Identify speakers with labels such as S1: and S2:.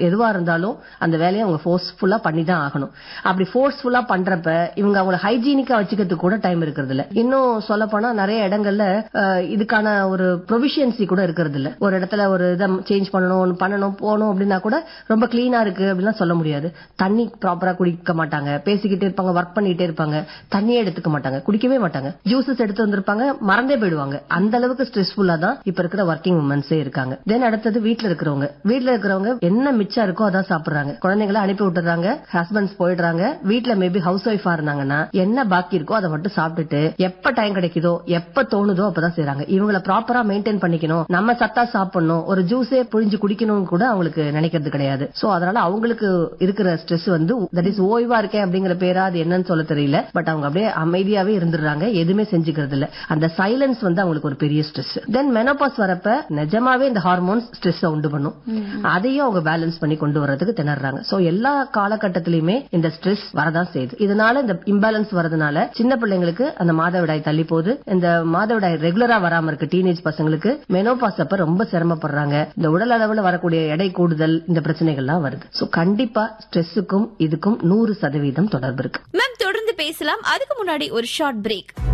S1: எதுவா இருந்தாலும் அந்த வேலையை அவங்க ஃபோர்ஸ்ஃபுல்லா பண்ணி தான் ஆகணும் அப்படி ஃபோர்ஸ்ஃபுல்லா பண்றப்ப இவங்க அவங்கள ஹைஜீனிக்கா வச்சுக்கிறதுக்கு கூட டைம் இருக்கிறது இல்ல இன்னும் சொல்ல போனா நிறைய இடங்கள்ல அஹ், இதுக்கான ஒரு ப்ரொவிஷியன்சி கூட இருக்கிறது இல்ல ஒரு இடத்துல ஒரு இதை சேஞ்ச் பண்ணணும் ஒண்ணு பண்ணணும் போகணும் அப்படின்னா கூட ரொம்ப கிளீனா இருக்கு அப்படிலாம் சொல்ல முடியாது தண்ணி ப்ராப்பரா குடிக்க மாட்டாங்க பேசிக்கிட்டே இருப்பாங்க ஒர்க் பண்ணிட்டே இருப்பாங்க தண்ணியே எடுத்துக்க மாட்டாங்க குடிக்கவே மாட்டாங்க ஜூசஸ் எடுத்து வந்திருப்பாங்க மறந்தே போயிடுவாங்க அந்த அளவுக்கு ஸ்ட்ரெஸ்ஃபுல்லா தான் இப்ப இருக்கிற ஒர்க்கிங் உமன்ஸே இருக்காங்க தென் அடுத்தது வீட்ல இருக்கிறவங்க வீட்ல இருக்கிறவங்க என்ன மிச்சம் இருக்கோ அதான் சாப்பிடுறாங்க குழந்தைங்களை அனுப்பி விட்டுறாங்க ஹஸ்பண்ட்ஸ் போயிடுறாங்க வீட்ல மேபி ஹவுஸ் ஒய்ஃபா இருந்தாங்கன்னா என்ன பாக்கி இருக்கோ அதை மட்டும் சாப்பிட்டுட்டு எப்ப டைம் கிடைக்குதோ எப்ப தோணுதோ அப்பதான் செய்றாங்க இவங்கள ப்ராப்பரா மெயின்டைன் பண்ணிக்கணும் நம்ம சத்தா சாப்பிடணும் ஒரு ஜூஸே புழிஞ்சு குடிக்கணும்னு கூட அவங்களுக்கு நினைக்கிறது கிடையாது சோ அதனால அவங்களுக்கு இருக்கிற ஸ்ட்ரெஸ் வந்து தட் இஸ் ஓய்வா இருக்கேன் அப்படிங்கிற பேரா அது என்னன்னு சொல்ல தெரியல பட் அவங்க அப்படியே அமைதியாவே இருந்துடுறாங்க எதுவுமே செஞ்சுக்கிறது இல்ல அந்த சைலன்ஸ் வந்து அவங்களுக்கு ஒரு பெரிய ஸ்ட்ரெஸ் தென் மெனோபாஸ் வரப்ப நிஜமாவே இந்த ஹார்மோன்ஸ் ஸ்ட்ரெஸ் உண்டு பண்ணும் அதையும் அவங்க பேலன்ஸ் பண்ணி கொண்டு வர்றதுக்கு திணறாங்க சோ எல்லா காலகட்டத்திலயுமே இந்த ஸ்ட்ரெஸ் வரதான் செய்யுது இதனால இந்த இம்பேலன்ஸ் வரதுனால சின்ன பிள்ளைங்களுக்கு அந்த மாதவிடாய் தள்ளி போகுது இந்த மாதவிடாய் ரெகுலரா வராம இருக்கு டீனேஜ் பசங்களுக்கு மெனோபாஸ் அப்ப ரொம்ப சிரமப்படுறாங்க இந்த உடல் அளவுல வரக்கூடிய எடை கூடுதல் இந்த பிரச்சனைகள்லாம் வருது சோ கண்டிப்பா ஸ்ட்ரெஸ்ஸுக்கும் இதுக்கும் நூறு சதவீதம் தொடர்பு இருக்கு
S2: மேம் தொடர்ந்து பேசலாம் அதுக்கு முன்னாடி ஒரு ஷார்ட் பிரேக்